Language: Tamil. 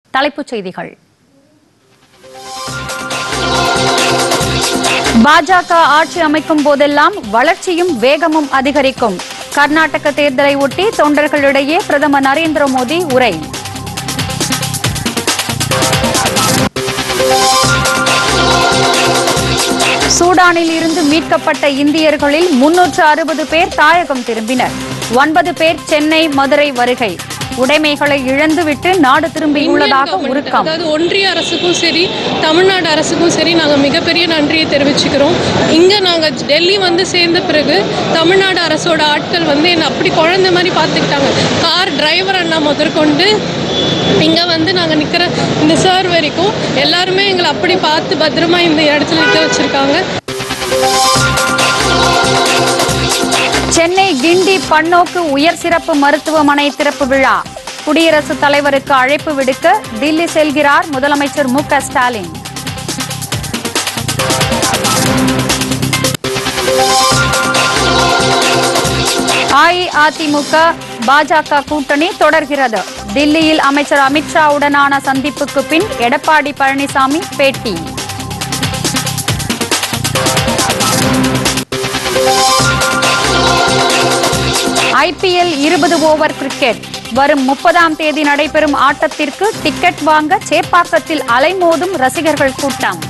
தலைப்புச் செய்திகள் பாஜக ஆட்சி அமைக்கும் போதெல்லாம் வளர்ச்சியும் வேகமும் அதிகரிக்கும் கர்நாடக தேர்தலை ஒட்டி தொண்டர்களிடையே பிரதமர் நரேந்திர மோடி உரை சூடானில் இருந்து மீட்கப்பட்ட இந்தியர்களில் முன்னூற்று அறுபது பேர் தாயகம் திரும்பினர் ஒன்பது பேர் சென்னை மதுரை வருகை உடைமைகளை இழந்துவிட்டு நாடு திரும்பியுள்ளதாக இந்தியன் government, உருக்கம் அதாவது ஒன்றிய அரசுக்கும் சரி தமிழ்நாடு அரசுக்கும் சரி நாங்கள் மிகப்பெரிய நன்றியை தெரிவிச்சுக்கிறோம் இங்கே நாங்கள் டெல்லி வந்து சேர்ந்த பிறகு தமிழ்நாடு அரசோட ஆட்கள் வந்து என்னை அப்படி குழந்தை மாதிரி பார்த்துக்கிட்டாங்க கார் டிரைவர் அண்ணா முதற்கொண்டு இங்கே வந்து நாங்கள் நிற்கிற இந்த சார் வரைக்கும் எல்லாருமே எங்களை அப்படி பார்த்து பத்திரமா இந்த இடத்துல நிற்க வச்சுருக்காங்க சென்னை கிண்டி பன்னோக்கு உயர் சிறப்பு மருத்துவமனை திறப்பு விழா குடியரசுத் தலைவருக்கு அழைப்பு விடுக்க தில்லி செல்கிறார் முதலமைச்சர் மு க ஸ்டாலின் அஇஅதிமுக பாஜக கூட்டணி தொடர்கிறது தில்லியில் அமைச்சர் அமித்ஷாவுடனான சந்திப்புக்கு பின் எடப்பாடி பழனிசாமி பேட்டி ஐபிஎல் இருபது ஓவர் கிரிக்கெட் வரும் முப்பதாம் தேதி நடைபெறும் ஆட்டத்திற்கு டிக்கெட் வாங்க சேப்பாக்கத்தில் அலைமோதும் ரசிகர்கள் கூட்டம்